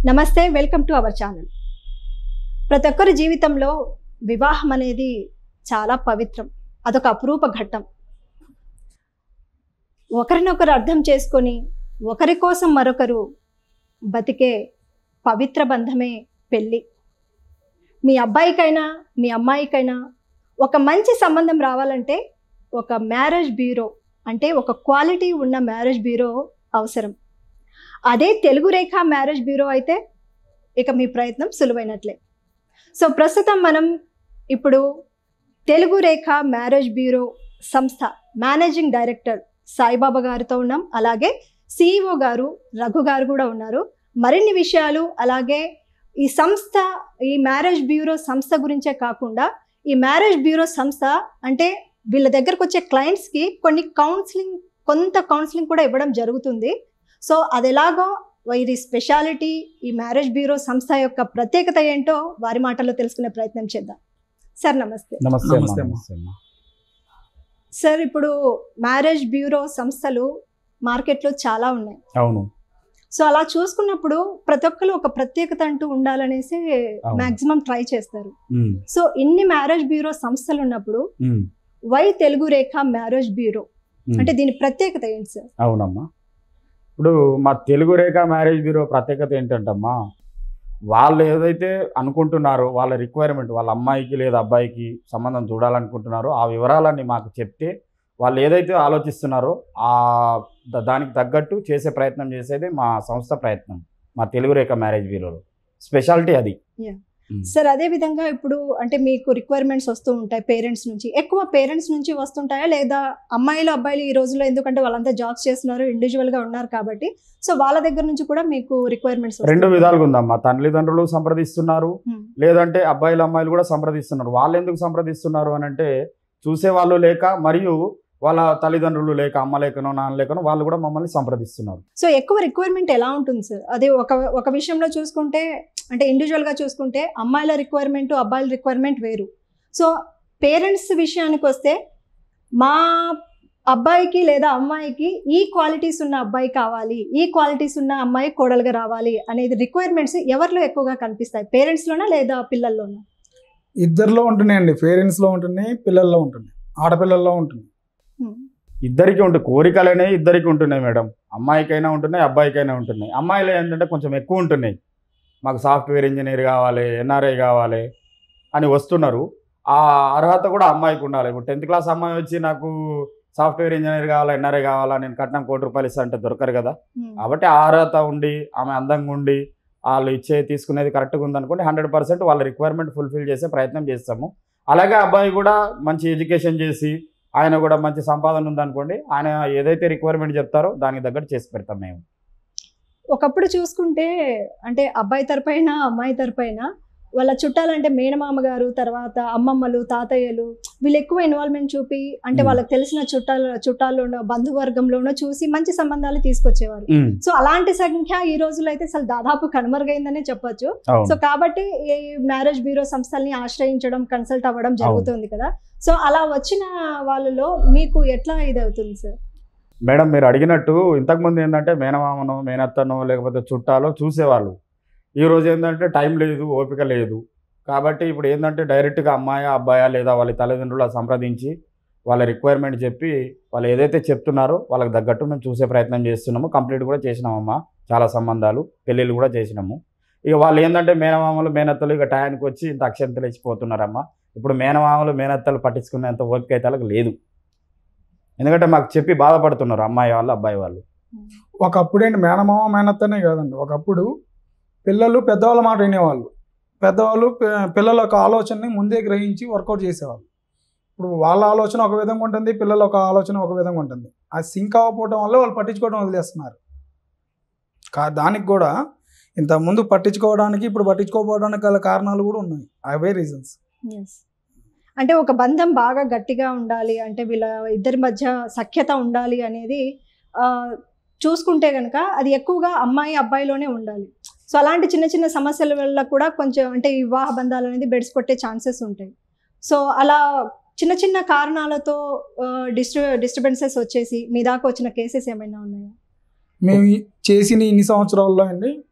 నమస్తే welcome to our channel ప్రతి ఒక్కరి జీవితంలో వివాహం అనేది చాలా పవిత్రం అదొక అపురూప ఘట్టం ఒకరినొకరు అర్థం చేసుకొని ఒకరి కోసం మరొకరు బతికే పవిత్ర బంధమే పెళ్ళి మీ అబ్బాయికైనా మీ అమ్మాయికైనా ఒక మంచి సంబంధం రావాలంటే ఒక మ్యారేజ్ బ్యూరో అంటే ఒక క్వాలిటీ ఉన్న మ్యారేజ్ బ్యూరో అవసరం అదే తెలుగు రేఖ మ్యారేజ్ బ్యూరో అయితే ఇక మీ ప్రయత్నం సులువైనట్లే సో ప్రస్తుతం మనం ఇప్పుడు తెలుగు రేఖ మ్యారేజ్ బ్యూరో సంస్థ మేనేజింగ్ డైరెక్టర్ సాయిబాబా గారితో ఉన్నాం అలాగే సిఇఓ గారు రఘు గారు కూడా ఉన్నారు మరిన్ని విషయాలు అలాగే ఈ సంస్థ ఈ మ్యారేజ్ బ్యూరో సంస్థ గురించే కాకుండా ఈ మ్యారేజ్ బ్యూరో సంస్థ అంటే వీళ్ళ దగ్గరకు వచ్చే క్లయింట్స్కి కొన్ని కౌన్సిలింగ్ కొంత కౌన్సిలింగ్ కూడా ఇవ్వడం జరుగుతుంది సో అది ఎలాగో వీరి స్పెషాలిటీ ఈ మ్యారేజ్ బ్యూరో సంస్థ యొక్క ప్రత్యేకత ఏంటో వారి మాటల్లో తెలుసుకునే ప్రయత్నం చేద్దాం సార్ నమస్తే నమస్తే అమ్మా, నమస్తే అమ్మా. నమస్తే అమ్మా. సార్ ఇప్పుడు మ్యారేజ్ బ్యూరో సంస్థలు మార్కెట్లో చాలా ఉన్నాయి అవును సో అలా చూసుకున్నప్పుడు ప్రతి ఒక్కరు ఒక ప్రత్యేకత అంటూ ఉండాలనేసి అవును. మాక్సిమం ట్రై చేస్తారు ఉమ్, సో ఇన్ని మ్యారేజ్ బ్యూరో సంస్థలు ఉన్నప్పుడు ఉమ్, why Telugu Rekha marriage bureau ఉమ్. అంటే దీని ప్రత్యేకత ఏంటి సార్ అవునమ్మా ఇప్పుడు మా తెలుగు రేఖ మ్యారేజ్ బ్యూరో ప్రత్యేకత ఏంటంటమ్మా వాళ్ళు ఏదైతే అనుకుంటున్నారో వాళ్ళ రిక్వైర్మెంట్ వాళ్ళ అమ్మాయికి లేదా అబ్బాయికి సంబంధం చూడాలనుకుంటున్నారో ఆ వివరాలన్నీ మాకు చెప్తే వాళ్ళు ఏదైతే ఆలోచిస్తున్నారో ఆ ద- దానికి తగ్గట్టు చేసే ప్రయత్నం చేసేది మా సంస్థ ప్రయత్నం మా తెలుగు రేఖ మ్యారేజ్ బ్యూరోలో స్పెషాలిటీ అది Yeah. ఉమ్. సార్ అదే విధంగా ఇప్పుడు అంటే మీకు రిక్వైర్మెంట్స్ వస్తూ ఉంటాయి పేరెంట్స్ నుంచి ఎక్కువ పేరెంట్స్ నుంచి వస్తుంటాయా లేదా అమ్మాయిలు అబ్బాయిలు ఈ రోజుల్లో ఎందుకంటే వాళ్ళంతా జాబ్స్ చేస్తున్నారు ఇండివిజువల్ గా ఉన్నారు కాబట్టి సో వాళ్ళ దగ్గర నుంచి కూడా మీకు రిక్వైర్మెంట్స్ రెండు విధాలుగా ఉందమ్మా తల్లిదండ్రులు సంప్రదిస్తున్నారు లేదంటే అబ్బాయిలు అమ్మాయిలు కూడా సంప్రదిస్తున్నారు వాళ్ళు ఎందుకు సంప్రదిస్తున్నారు అని అంటే చూసేవాళ్ళు లేక మరియు వాళ్ళ తల్లిదండ్రులు లేక అమ్మ లేకనో నాన్న లేకనో వాళ్ళు కూడా మమ్మల్ని సంప్రదిస్తున్నారు సో ఎక్కువ రిక్వైర్మెంట్ ఎలా ఉంటుంది సార్ అదే ఒక ఒక విషయంలో చూసుకుంటే అంటే ఇండివిజువల్ గా చూసుకుంటే అమ్మాయిల రిక్వైర్మెంట్ అబ్బాయిల రిక్వైర్మెంట్ వేరు సో పేరెంట్స్ విషయానికి వస్తే మా అబ్బాయికి లేదా అమ్మాయికి ఈ క్వాలిటీస్ ఉన్న అబ్బాయి కావాలి ఈ క్వాలిటీస్ ఉన్న అమ్మాయి కోడలుగా రావాలి అనేది రిక్వైర్మెంట్స్ ఎవరిలో ఎక్కువగా కనిపిస్తాయి పేరెంట్స్లోనా లేదా పిల్లల్లోనా ఇద్దరిలో ఉంటున్నాయండి పేరెంట్స్లో ఉంటున్నాయి పిల్లల్లో ఉంటున్నాయి ఆడపిల్లల్లో ఉంటుంది ఇద్దరికి ఉంటే కోరికలనే ఇద్దరికి ఉంటున్నాయి మేడం అమ్మాయికైనా ఉంటున్నాయి అబ్బాయికైనా ఉంటున్నాయి అమ్మాయిలు ఏంటంటే కొంచెం ఎక్కువ ఉంటున్నాయి మాకు సాఫ్ట్వేర్ ఇంజనీర్ కావాలి ఎన్ఆర్ఐ కావాలి అని వస్తున్నారు ఆ అర్హత కూడా అమ్మాయికి ఉండాలి ఇప్పుడు టెన్త్ క్లాస్ అమ్మాయి వచ్చి నాకు సాఫ్ట్వేర్ ఇంజనీర్ కావాలా ఎన్ఆర్ఐ కావాలా నేను కట్నం కోటి రూపాయలు ఇస్తా అంటే దొరకరు కదా కాబట్టి ఆ అర్హత ఉండి ఆమె అందంగా ఉండి వాళ్ళు ఇచ్చే తీసుకునేది కరెక్ట్గా ఉందనుకోండి హండ్రెడ్ పర్సెంట్ వాళ్ళ రిక్వైర్మెంట్ ఫుల్ఫిల్ చేసే ప్రయత్నం చేస్తాము అలాగే అబ్బాయి కూడా మంచి ఎడ్యుకేషన్ చేసి ఆయన కూడా మంచి సంపాదన ఉందనుకోండి ఆయన ఏదైతే రిక్వైర్మెంట్ చెప్తారో దానికి తగ్గట్టు చేసి పెడతాం మేము ఒకప్పుడు చూసుకుంటే అంటే అబ్బాయి తరపైన అమ్మాయి తరపైన వాళ్ళ చుట్టాలంటే మేనమామ గారు తర్వాత అమ్మమ్మలు తాతయ్యలు వీళ్ళు ఎక్కువ ఇన్వాల్వ్మెంట్ చూపి అంటే Hmm. వాళ్ళకి తెలిసిన చుట్టాల చుట్టాల్లోనో బంధువర్గంలోనో చూసి మంచి సంబంధాలు తీసుకొచ్చేవారు సో అలాంటి సంఖ్య ఈ రోజుల్లో అయితే అసలు దాదాపు కనుమరుగైందనే చెప్పొచ్చు సో అవును కాబట్టి ఈ మ్యారేజ్ బ్యూరో సంస్థల్ని ఆశ్రయించడం కన్సల్ట్ అవ్వడం జరుగుతుంది కదా సో అలా వచ్చిన వాళ్ళలో మీకు ఎట్లా ఇది అవుతుంది సార్ మేడం మీరు అడిగినట్టు ఇంతకుముందు ఏంటంటే మేనమామనో మేనత్తనో లేకపోతే చుట్టాలో చూసేవాళ్ళు ఈ రోజు ఏంటంటే టైం లేదు ఓపిక లేదు కాబట్టి ఇప్పుడు ఏంటంటే డైరెక్ట్గా అమ్మాయా అబ్బాయా లేదా వాళ్ళ తల్లిదండ్రుల సంప్రదించి వాళ్ళ రిక్వైర్మెంట్ చెప్పి వాళ్ళు ఏదైతే చెప్తున్నారో వాళ్ళకి తగ్గట్టు మేము చూసే ప్రయత్నం చేస్తున్నాము కంప్లీట్ కూడా చేసినామమ్మా చాలా సంబంధాలు పెళ్ళిళ్ళు కూడా చేసినాము ఇక వాళ్ళు ఏంటంటే మేనమామలు మేనత్తలు ఇక టయానికి వచ్చి ఇంత అక్షంతలు ఇచ్చిపోతున్నారమ్మా ఇప్పుడు మేనమామలు మేనత్తలు పట్టించుకునేంత ఓపిక అయితే వాళ్ళకి లేదు ఎందుకంటే మాకు చెప్పి బాధపడుతున్నారు అమ్మాయి వాళ్ళు అబ్బాయి వాళ్ళు ఒకప్పుడు ఏంటి మేనమామ మేనత్తనే కాదండి ఒకప్పుడు పిల్లలు పెద్దవాళ్ళ మాట వినేవాళ్ళు పెద్దవాళ్ళు పి- పిల్లల యొక్క ఆలోచనని ముందే గ్రహించి వర్కౌట్ చేసేవాళ్ళు ఇప్పుడు వాళ్ళ ఆలోచన ఒక విధంగా ఉంటుంది పిల్లల ఒక ఆలోచన ఒక విధంగా ఉంటుంది అది సింక్ అవ్వకపోవడం వల్ల వాళ్ళు పట్టించుకోవడం వదిలేస్తున్నారు కా దానికి కూడా ఇంత ముందు పట్టించుకోవడానికి ఇప్పుడు పట్టించుకోకపోవడానికి గల కారణాలు కూడా ఉన్నాయి అవే రీజన్స్ Yes. అంటే ఒక బంధం బాగా గట్టిగా ఉండాలి అంటే వీళ్ళ ఇద్దరి మధ్య సఖ్యత ఉండాలి అనేది ఆ, చూసుకుంటే కనుక అది ఎక్కువగా అమ్మాయి అబ్బాయిలోనే ఉండాలి సో అలాంటి చిన్న చిన్న సమస్యల వల్ల కూడా కొంచెం అంటే ఈ వివాహ బంధాలు అనేది బెడ్స్ కొట్టే ఛాన్సెస్ ఉంటాయి సో అలా చిన్న చిన్న కారణాలతో డిస్ట డిస్టర్బెన్సెస్ వచ్చేసి మీ దాకా వచ్చిన కేసెస్ ఏమైనా ఉన్నాయా మేము ఈ- చేసిన ఇన్ని సంవత్సరాల్లో అండి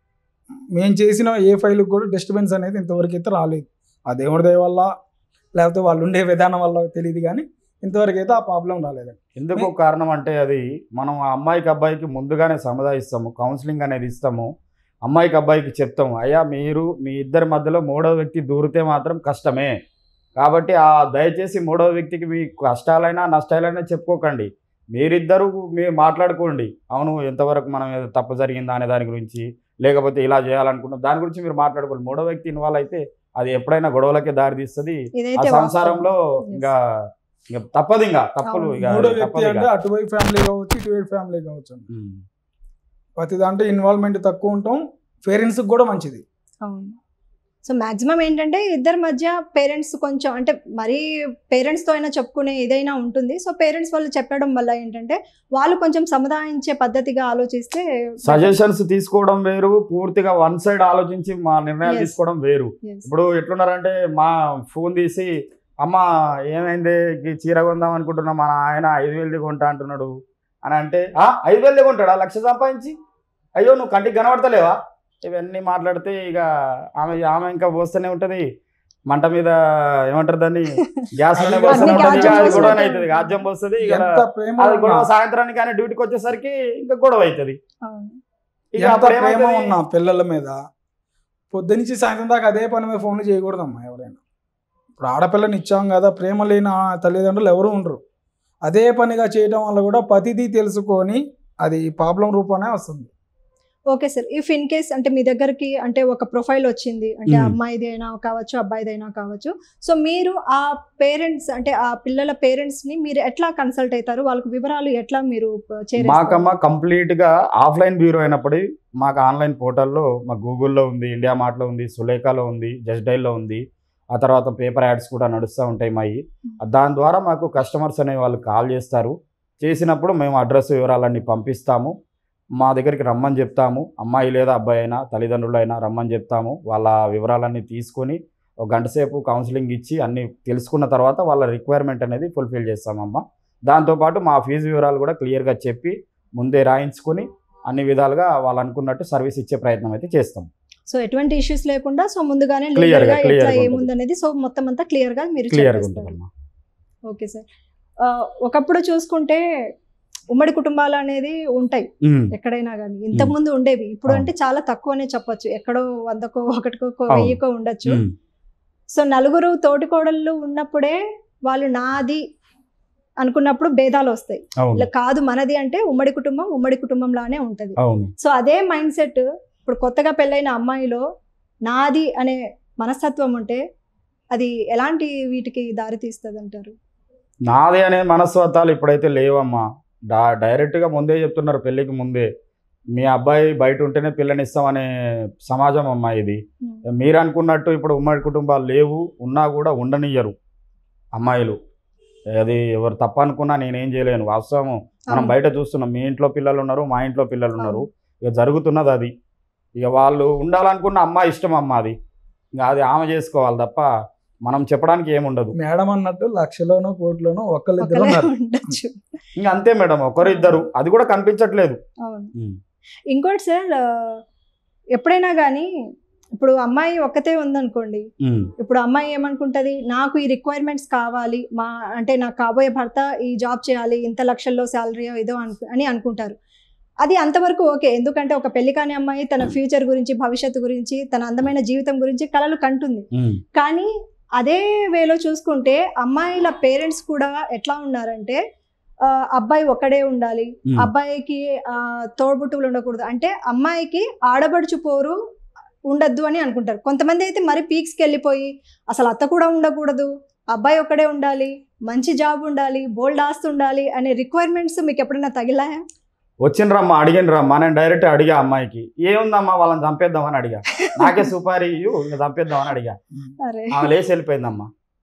మేము చేసిన ఏ ఫైల్ కూడా డిస్టర్బెన్స్ అనేది ఇంతవరకు అయితే రాలేదు ఆ దేవుడి దయ వల్ల లేకపోతే వాళ్ళు ఉండే విధానం వల్ల తెలియదు కానీ ఇంతవరకు అయితే ఆ ప్రాబ్లం రాలేదండి ఎందుకు కారణం అంటే అది మనం ఆ అమ్మాయికి అబ్బాయికి ముందుగానే సముదాయిస్తాము కౌన్సిలింగ్ అనేది ఇస్తాము అమ్మాయికి అబ్బాయికి చెప్తాము అయ్యా మీరు మీ ఇద్దరి మధ్యలో మూడవ వ్యక్తి దూరితే మాత్రం కష్టమే కాబట్టి ఆ దయచేసి మూడవ వ్యక్తికి మీ కష్టాలైనా నష్టాలైనా చెప్పుకోకండి మీరిద్దరూ మీరు మాట్లాడుకోండి అవును ఎంతవరకు మనం ఏదో తప్పు జరిగిందా అనే దాని గురించి లేకపోతే ఇలా చేయాలనుకుంటున్నాం దాని గురించి మీరు మాట్లాడుకోండి మూడో వ్యక్తి ఇన్వాల్వ్ అయితే అది ఎప్పుడైనా గొడవలకే దారి తీస్తుంది ఆ ఇదైతే సంసారంలో వాస్తవం. ఇంకా ఇంకా తప్పదు ఇంకా తప్పులు అవును. ఇక మూడో తప్పదు వ్యక్తి ఇక. అంటే అటువైపు ఫ్యామిలీ కావచ్చు ఇటువైపు ఫ్యామిలీ కావచ్చు అండి ఉమ్. ప్రతి దాంట్లో ఇన్వాల్వ్మెంట్ తక్కువ ఉంటాం పేరెంట్స్కి కూడా మంచిది అవును సో మాక్సిమం ఏంటంటే ఇద్దరి మధ్య పేరెంట్స్ కొంచెం అంటే మరీ పేరెంట్స్తో అయినా చెప్పుకునే ఇదైనా ఉంటుంది సో పేరెంట్స్ వాళ్ళు చెప్పడం వల్ల ఏంటంటే వాళ్ళు కొంచెం సముదాయించే పద్ధతిగా ఆలోచిస్తే సజెషన్స్ తీసుకోవడం వేరు పూర్తిగా వన్ సైడ్ ఆలోచించి మా నిర్ణయాలు Yes. తీసుకోవడం వేరు Yes. ఇప్పుడు ఎట్లున్నారంటే మా ఫోన్ తీసి అమ్మ ఏమైంది ఈ చీర కొందాం అనుకుంటున్నా మన ఆయన ఐదు వేలది కొంటా అంటున్నాడు అని అంటే "ఆ, ఐదు వేలది కొంటాడా లక్ష సంపాదించి అయ్యో నువ్వు కంటికి కనబడతలేవా ఇవన్నీ మాట్లాడితే ఇక ఆమె ఆమె ఇంకా పోస్తూనే ఉంటది మంట మీద ఏమంటారు దాన్ని గ్యాస్ అన్ని పోస్తూనే ఉంటది ఇక గాజ్యం అది గొడవ పోస్తూనే అవుతుంది గాజ్యం పోస్తుంది ఇక ఎంత ప్రేమ అది గొడవ ఉన్నా, సాయంత్రానికి కానీ డ్యూటీకి వచ్చేసరికి ఇంకా గొడవ అవుతుంది అవును. ఇక ఎంత అప్పుడు ప్రేమ ఏమవుతది? ఉన్నా పిల్లల మీద పొద్దునుంచి సాయంత్రం దాకా అదే పని మీద ఫోన్లు చేయకూడదమ్మా ఎవరైనా ఇప్పుడు ఆడపిల్లని ఇచ్చాం కదా ప్రేమ లేని ఆ తల్లిదండ్రులు ఎవరు ఉండరు అదే పనిగా చేయడం వల్ల కూడా ప్రతిదీ తెలుసుకొని అది ప్రాబ్లం రూపానే వస్తుంది okay sir if in case అంటే మీ దగ్గరికి అంటే ఒక ప్రొఫైల్ వచ్చింది అంటే Hmm. అమ్మాయిది అయినా కావచ్చు అబ్బాయిది అయినా కావచ్చు సో మీరు ఆ పేరెంట్స్ అంటే ఆ పిల్లల పేరెంట్స్ ని మీరు ఎట్లా కన్సల్ట్ అవుతారు వాళ్ళకి వివరాలు ఎట్లా మీరు చేరేస్తారు? మాకమ్మ కంప్లీట్ గా ఆఫ్లైన్ బ్యూరో అయినప్పటి మాకు ఆన్లైన్ పోర్టల్లో మాకు గూగుల్లో ఉంది ఇండియా మార్ట్లో ఉంది సులేఖలో ఉంది జస్ట్ డైల్లో ఉంది ఆ తర్వాత పేపర్ యాడ్స్ కూడా నడుస్తూ ఉంటాయి మావి దాని ద్వారా మాకు కస్టమర్స్ అనే వాళ్ళు కాల్ చేస్తారు చేసినప్పుడు మేము అడ్రస్ వివరాలన్నీ పంపిస్తాము మా దగ్గరికి రమ్మని చెప్తాము అమ్మాయి లేదా అబ్బాయి అయినా తల్లిదండ్రులు అయినా రమ్మని చెప్తాము వాళ్ళ వివరాలన్నీ తీసుకొని ఒక గంట సేపు కౌన్సిలింగ్ ఇచ్చి అన్నీ తెలుసుకున్న తర్వాత వాళ్ళ రిక్వైర్మెంట్ అనేది ఫుల్ఫిల్ చేస్తామమ్మ దాంతోపాటు మా ఫీజు వివరాలు కూడా క్లియర్గా చెప్పి ముందే రాయించుకొని అన్ని విధాలుగా వాళ్ళు అనుకున్నట్టు సర్వీస్ ఇచ్చే ప్రయత్నం అయితే చేస్తాం సో ఎటువంటి ఇష్యూస్ లేకుండా సో ముందుగానే Clear గా, క్లియర్ గా clear ఎట్లా గా ఏముంది అనేది సో మొత్తం అంతా క్లియర్ గా మీరు క్లియర్గా చెప్పేస్తారు. ఉంటుందమ్మా ఓకే సార్ ఆ, ఒకప్పుడు చూసుకుంటే ఉమ్మడి కుటుంబాలు అనేది ఉంటాయి ఉమ్. ఎక్కడైనా కానీ ఇంతకు ముందు ఉండేవి ఇప్పుడు అవును. అంటే చాలా తక్కువనే చెప్పొచ్చు ఎక్కడో వందకో ఒకటికో అవును. వెయ్యికో ఉండొచ్చు ఉమ్. సో నలుగురు తోటికోడళ్ళు ఉన్నప్పుడే వాళ్ళు నాది అనుకున్నప్పుడు భేదాలు వస్తాయి అవును ఇలా కాదు మనది అంటే ఉమ్మడి కుటుంబం ఉమ్మడి కుటుంబంలానే ఉంటది అవును సో అదే మైండ్ సెట్ ఇప్పుడు కొత్తగా పెళ్ళైన అమ్మాయిలో నాది అనే మనస్తత్వం ఉంటే అది ఎలాంటి వీటికి దారి తీస్తుంది అంటారు నాదే అనే మనస్తత్వాలు ఇప్పుడైతే లేవమ్మా డా డైరెక్ట్గా ముందే చెప్తున్నారు పెళ్ళికి ముందే మీ అబ్బాయి బయట ఉంటేనే పిల్లనిస్తామనే సమాజం అమ్మా ఇది మీరు అనుకున్నట్టు ఇప్పుడు ఉమ్మడి కుటుంబాలు లేవు ఉన్నా కూడా ఉండనియ్యరు అమ్మాయిలు అది ఎవరు తప్ప అనుకున్నా నేనేం చేయలేను వాస్తవం మనం అవును. బయట చూస్తున్నాం మీ ఇంట్లో పిల్లలు ఉన్నారు మా ఇంట్లో పిల్లలు ఉన్నారు ఇక జరుగుతున్నది అది ఇక వాళ్ళు ఉండాలనుకున్న అమ్మాయి ఇష్టం అమ్మ అది ఇంకా అది ఆమె చేసుకోవాలి తప్ప మనం చెప్పడానికి ఏముండదు మేడం అన్నట్టు లక్షలోనో కోట్లోనో ఒకళ్ళిద్దరు ఒకలే ఉన్నారు ఉండొచ్చు ఇంకా అంతే మేడం ఒకరు ఇద్దరు అది కూడా కనిపించట్లేదు అవును ఇంకోటి సార్ ఆ, ఎప్పుడైనా కానీ ఇప్పుడు అమ్మాయి ఒక్కతే ఉందనుకోండి ఉమ్. ఇప్పుడు అమ్మాయి ఏమనుకుంటది నాకు ఈ రిక్వైర్మెంట్స్ కావాలి మా అంటే నాకు కాబోయే భర్త ఈ జాబ్ చేయాలి ఇంత లక్షల్లో శాలరీ ఏదో అను అని అనుకుంటారు అది అంతవరకు ఓకే ఎందుకంటే ఒక పెళ్లి కాని అమ్మాయి తన ఫ్యూచర్ గురించి భవిష్యత్తు గురించి తన అందమైన జీవితం గురించి కలలు కంటుంది ఉమ్. కానీ అదే వేలో చూసుకుంటే అమ్మాయిల పేరెంట్స్ కూడా ఎట్లా ఉన్నారంటే ఆ, అబ్బాయి ఒక్కడే ఉండాలి ఉమ్. అబ్బాయికి ఆ, తోడ్బుట్టువులు ఉండకూడదు అంటే అమ్మాయికి ఆడబడుచు పోరు ఉండద్దు అని అనుకుంటారు కొంతమంది అయితే మరి పీక్స్కి వెళ్ళిపోయి అసలు అత్త కూడా ఉండకూడదు అబ్బాయి ఒక్కడే ఉండాలి మంచి జాబ్ ఉండాలి బోల్డ్ ఆస్తి ఉండాలి అనే రిక్వైర్మెంట్స్ మీకు ఎప్పుడైనా తగిలాయా వచ్చిండ్రమ్మా అడిగినరమ్మా నేను డైరెక్ట్ అడిగా అమ్మాయికి ఏముందమ్మా వాళ్ళని చంపేద్దామని అడిగా నాకే సుపారీ ఇయ్యు ఇంకా చంపేద్దామని అడిగా అరే ఆమె లేచి వెళ్ళిపోయిందమ్మా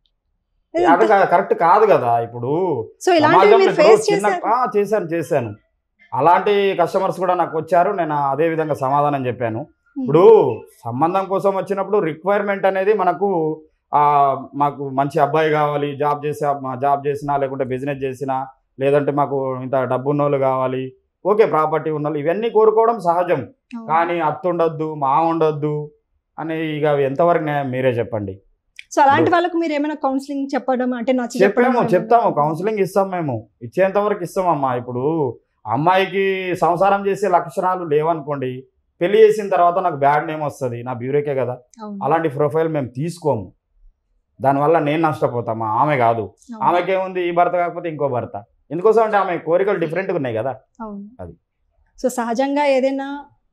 అది కా- కరెక్ట్ కాదు కదా ఇప్పుడు సో ఇలాంటివి సమాజంలో మీరు ఇప్పుడు ఫేస్ చిన్న చేశారు ఆ, చేశాను చేశాను అలాంటి కస్టమర్స్ కూడా నాకు వచ్చారు నేను అదే విధంగా సమాధానం చెప్పాను ఇప్పుడు సంబంధం కోసం వచ్చినప్పుడు రిక్వైర్మెంట్ అనేది మనకు ఆ, మాకు మంచి అబ్బాయి కావాలి జాబ్ చేసే జాబ్ చేసినా లేకుంటే బిజినెస్ చేసినా లేదంటే మాకు ఇంత డబ్బు ఉన్నోళ్ళు కావాలి ఓకే ప్రాపర్టీ ఉన్న వాళ్ళు ఇవన్నీ కోరుకోవడం సహజం అవును. కానీ అత్త ఉండొద్దు మా ఉండొద్దు అని ఇక అవి ఎంతవరకు న్యాయం మీరే చెప్పండి సో అలాంటి వాళ్ళకు మీరు ఏమైనా కౌన్సిలింగ్ చెప్పడం అంటే నచ్చ చెప్పడం చెప్పాము ఏమైనా- చెప్తాము కౌన్సిలింగ్ ఇస్తాం మేము ఇచ్చేంత వరకు ఇస్తామమ్మా ఇప్పుడు అమ్మాయికి సంసారం చేసే లక్షణాలు లేవనుకోండి పెళ్లి చేసిన తర్వాత నాకు బ్యాడ్ నేమ్ వస్తుంది నా బ్యూరోకే కదా అవును. అలాంటి ప్రొఫైల్ మేము తీసుకోము దానివల్ల నేను నష్టపోతామా ఆమె కాదు అవును. ఆమెకేముంది ఈ భర్త కాకపోతే ఇంకో భర్త ఎందుకోసం అంటే ఆమె కోరికలు డిఫరెంట్గా ఉన్నాయి కదా అవును అది. సో సహజంగా ఏదైనా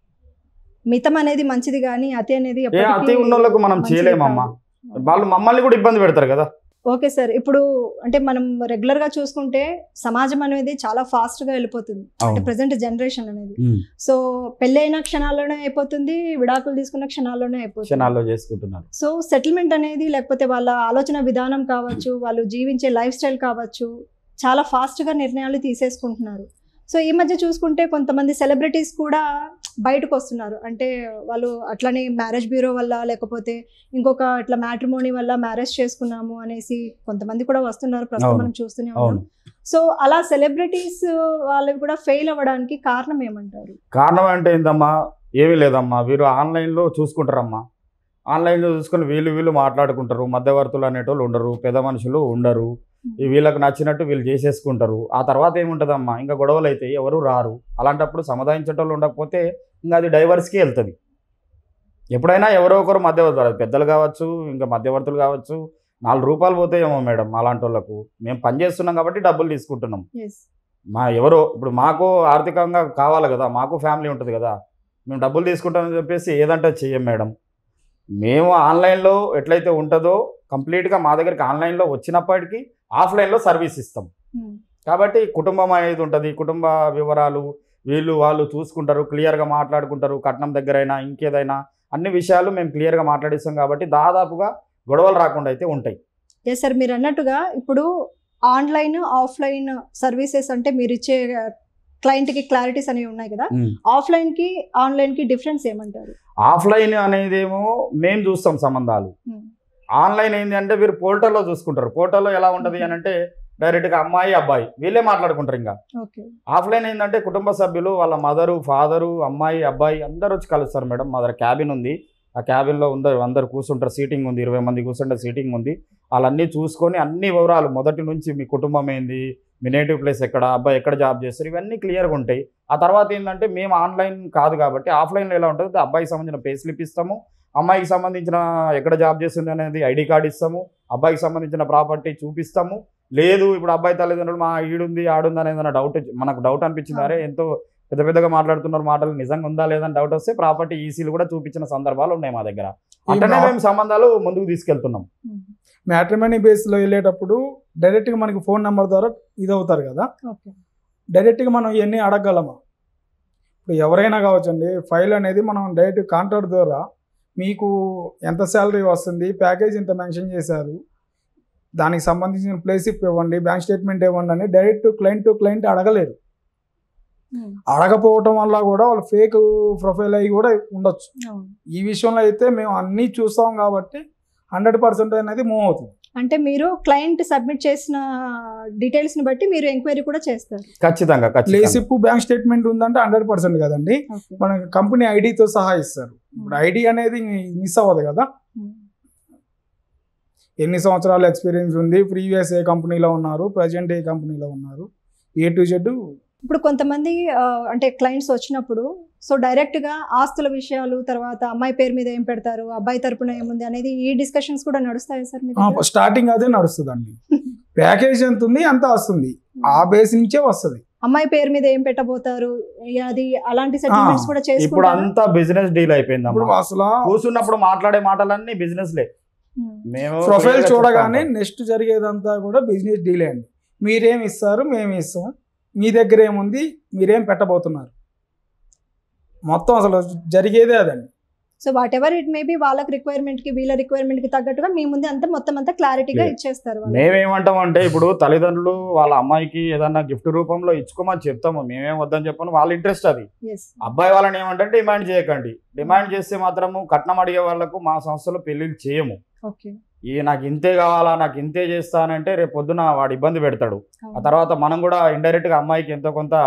మితం అనేది మంచిది కానీ అతి అనేది ఏ ఎప్పటికీ అతి ఉన్నోళ్ళకు మనం మంచిది చేయలేమమ్మా కాదు. వాళ్ళు మమ్మల్ని కూడా ఇబ్బంది పెడతారు కదా ఓకే సార్ ఇప్పుడు అంటే మనం రెగ్యులర్ గా చూసుకుంటే సమాజం అనేది చాలా ఫాస్ట్ గా వెళ్ళిపోతుంది అంటే అవును. ప్రజెంట్ జనరేషన్ అనేది సో పెళ్ళైన క్షణాల్లోనే అయిపోతుంది విడాకులు తీసుకున్న క్షణాల్లోనే అయిపోతుంది క్షణాల్లో చేసుకుంటున్నారు సో సెటిల్మెంట్ అనేది లేకపోతే వాళ్ళ ఆలోచన విధానం కావచ్చు వాళ్ళు జీవించే లైఫ్ స్టైల్ కావచ్చు చాలా ఫాస్ట్గా నిర్ణయాలు తీసేసుకుంటున్నారు సో ఈ మధ్య చూసుకుంటే కొంతమంది సెలబ్రిటీస్ కూడా బయటకు వస్తున్నారు అంటే వాళ్ళు అట్లనే మ్యారేజ్ బ్యూరో వల్ల లేకపోతే ఇంకొక ఇట్లా మ్యాట్రిమోనీ వల్ల మ్యారేజ్ చేసుకున్నాము అనేసి కొంతమంది కూడా వస్తున్నారు ప్రస్తుతం అవును. మనం చూస్తూనే అవును ఉన్నాం సో అలా సెలబ్రిటీస్ వాళ్ళవి కూడా ఫెయిల్ అవ్వడానికి కారణం ఏమంటారు కారణం అంటే ఏందమ్మా ఏమీ లేదమ్మా వీరు ఆన్లైన్లో చూసుకుంటారమ్మా ఆన్లైన్లో చూసుకొని వీళ్ళు వీళ్ళు మాట్లాడుకుంటారు మధ్యవర్తులు అనేటోళ్ళు ఉండరు పెద్ద మనుషులు ఉండరు ఈ వీళ్ళకి నచ్చినట్టు వీళ్ళు చేసేసుకుంటారు ఆ తర్వాత ఏముంటుందమ్మా ఇంకా గొడవలు అయితే ఎవరు రారు అలాంటప్పుడు సముదాయించేటోళ్ళు ఉండకపోతే ఇంకా అది డైవర్స్కి వెళ్తుంది ఎప్పుడైనా ఎవరో ఒకరు మధ్యవర్తులు అది పెద్దలు కావచ్చు ఇంకా మధ్యవర్తులు కావచ్చు నాలుగు రూపాయలు పోతాయేమో మేడం అలాంటి వాళ్ళకు మేము పని చేస్తున్నాం కాబట్టి డబ్బులు తీసుకుంటున్నాం ఎస్ మా ఎవరో ఇప్పుడు మాకు ఆర్థికంగా కావాలి కదా మాకు ఫ్యామిలీ ఉంటుంది కదా మేము డబ్బులు తీసుకుంటామని చెప్పేసి ఏదంటే చెయ్యం మేడం మేము ఆన్లైన్లో ఎట్లయితే ఉంటుందో కంప్లీట్గా మా దగ్గరికి ఆన్లైన్లో వచ్చినప్పటికీ ఆఫ్లైన్లో సర్వీస్ ఇస్తాం కాబట్టి కుటుంబం అనేది ఉంటుంది కుటుంబ వివరాలు వీళ్ళు వాళ్ళు చూసుకుంటారు క్లియర్గా మాట్లాడుకుంటారు కట్నం దగ్గరైనా ఇంకేదైనా అన్ని విషయాలు మేము క్లియర్గా మాట్లాడిస్తాం కాబట్టి దాదాపుగా గొడవలు రాకుండా అయితే ఉంటాయి ఎస్ సార్ మీరు అన్నట్టుగా ఇప్పుడు ఆన్లైన్ ఆఫ్లైన్ సర్వీసెస్ అంటే మీరు ఇచ్చే క్లయింట్కి క్లారిటీస్ అనేవి ఉన్నాయి కదా ఆఫ్లైన్కి ఆన్లైన్కి డిఫరెన్స్ ఏమంటారు ఆఫ్లైన్ అనేదేమో మేము చూస్తాం సంబంధాలు ఆన్లైన్ ఏంటి అంటే వీరు పోర్టల్లో చూసుకుంటారు పోర్టల్లో ఎలా ఉంటుంది అని అంటే డైరెక్ట్గా అమ్మాయి అబ్బాయి వీళ్ళే మాట్లాడుకుంటారు ఇంకా ఓకే ఆఫ్లైన్ ఏంటంటే కుటుంబ సభ్యులు వాళ్ళ మదరు ఫాదరు అమ్మాయి అబ్బాయి అందరూ వచ్చి కలుస్తారు మేడం మా దగ్గర క్యాబిన్ ఉంది ఆ క్యాబిన్లో అందరు అందరు కూర్చుంటారు సీటింగ్ ఉంది ఇరవై మంది కూర్చుంటే సీటింగ్ ఉంది వాళ్ళన్నీ చూసుకొని అన్ని వివరాలు మొదటి నుంచి మీ కుటుంబం ఏంది మీ నేటివ్ ప్లేస్ ఎక్కడ అబ్బాయి ఎక్కడ జాబ్ చేస్తారు ఇవన్నీ క్లియర్గా ఉంటాయి ఆ తర్వాత ఏంటంటే మేము ఆన్లైన్ కాదు కాబట్టి ఆఫ్లైన్లో ఎలా ఉంటుంది అబ్బాయికి సంబంధించిన పే స్లిప్ ఇస్తాము అమ్మాయికి సంబంధించిన ఎక్కడ జాబ్ చేస్తుంది అనేది ఐడి కార్డు ఇస్తాము అబ్బాయికి సంబంధించిన ప్రాపర్టీ చూపిస్తాము లేదు ఇప్పుడు అబ్బాయి తల్లిదండ్రులు మా ఈడుంది ఆడుంది అనేది ఏదైనా డౌట్ మనకు డౌట్ అనిపించింది అరే ఎంతో పెద్ద పెద్దగా మాట్లాడుతున్నారు మాటలు నిజంగా ఉందా లేదని డౌట్ వస్తే ప్రాపర్టీ ఈసీలు కూడా చూపించిన సందర్భాలు ఉన్నాయి మా దగ్గర అట్లనే మేము సంబంధాలు ముందుకు తీసుకెళ్తున్నాం మ్యాట్రిమనీ బేస్లో వెళ్ళేటప్పుడు డైరెక్ట్గా మనకి ఫోన్ నెంబర్ ద్వారా ఇది అవుతారు కదా ఓకే డైరెక్ట్గా మనం ఇవన్నీ అడగగలమా ఇప్పుడు ఎవరైనా కావచ్చండి ఫైల్ అనేది మనం డైరెక్ట్ కాంట్రాక్ట్ ద్వారా మీకు ఎంత శాలరీ వస్తుంది ప్యాకేజ్ ఇంత మెన్షన్ చేశారు దానికి సంబంధించిన ప్లేస్ ఇవ్వండి బ్యాంక్ స్టేట్మెంట్ ఇవ్వండి అని డైరెక్ట్ క్లయింట్ టు క్లయింట్ అడగలేరు అడగపోవటం వల్ల కూడా వాళ్ళు ఫేక్ ప్రొఫైల్ అయ్యి కూడా ఉండొచ్చు అవును. ఈ విషయంలో అయితే మేము అన్నీ చూస్తాం కాబట్టి హండ్రెడ్ పర్సెంట్ అనేది మూవ్ అవుతుంది అంటే మీరు క్లయింట్ సబ్మిట్ చేసిన డీటెయిల్స్ ని బట్టి మీరు ఎంక్వైరీ కూడా చేస్తారు ఖచ్చితంగా ప్లేస్ ఖచ్చితంగా ఇప్పు బ్యాంక్ స్టేట్మెంట్ ఉందంటే హండ్రెడ్ పర్సెంట్ కదండి ఓకే మన కంపెనీ ఐడితో సహా ఇస్తారు ఇప్పుడు ఐడి అనేది మిస్ అవ్వదు కదా ఎన్ని సంవత్సరాల ఎక్స్పీరియన్స్ ఉంది ప్రీవియస్ ఏ కంపెనీలో ఉన్నారు ప్రజెంట్ ఏ కంపెనీలో ఉన్నారు ఏ టు జెడ్ ఇప్పుడు కొంతమంది ఆ, అంటే క్లయింట్స్ వచ్చినప్పుడు సో డైరెక్ట్ గా ఆస్తుల విషయాలు తర్వాత అమ్మాయి పేరు మీద ఏం పెడతారు అబ్బాయి తరపున ఏముంది అనేది ఈ డిస్కషన్స్ కూడా నడుస్తాయి సార్ మీ దగ్గర? స్టార్టింగ్ అదే నడుస్తుందండి ప్యాకేజ్ ఎంత ఉంది అంత వస్తుంది ఆ బేస్ నుంచే వస్తుంది అమ్మాయి పేరు మీద ఏం పెట్టబోతారు అది అలాంటి సెటిల్మెంట్స్ కూడా ఇప్పుడు చేసుకుంటారా అంతా బిజినెస్ డీల్ అయిపోయింది ఇప్పుడు అసలు కూర్చున్నప్పుడు మాట్లాడే మాటలన్నీ బిజినెస్ లే ఉమ్. మేము ప్రొఫైల్ clear గా చూడగానే చెప్తాం. నెక్స్ట్ జరిగేదంతా కూడా బిజినెస్ డీలే అండి మీరేం ఇస్తారు మేము ఇస్తాం మీ దగ్గర ఏముంది మీరేం పెట్టబోతున్నారు మొత్తం అసలు జరిగేదే అదండి so whatever it may be వాళ్ళకి రిక్వైర్మెంట్ కి వీళ్ళ రిక్వైర్మెంట్ కి తగ్గట్టుగా మీ ముందే అంతా మొత్తం అంతా క్లారిటీగా Clear. ఇచ్చేస్తారు వాళ్ళు. మేమేమంటాం అంటే ఇప్పుడు తల్లిదండ్రులు వాళ్ళ అమ్మాయికి ఏదన్నా గిఫ్ట్ రూపంలో ఇచ్చుకోమని చెప్తాము మేమేం వద్దని చెప్పను వాళ్ళ ఇంట్రెస్ట్ అది Yes. అబ్బాయి వాళ్ళని ఏమంటే డిమాండ్ చేయకండి డిమాండ్ చేస్తే మాత్రము కట్నం అడిగే వాళ్ళకు మా సంస్థలో పెళ్లిళ్ళు చేయము ఓకే ఈ నాకు ఇంతే కావాలా నాకు ఇంతే చేస్తానంటే రేపు పొద్దున వాడు ఇబ్బంది పెడతాడు ఆ తర్వాత మనం కూడా ఇండైరెక్ట్ గా అమ్మాయికి ఎంతో కొంత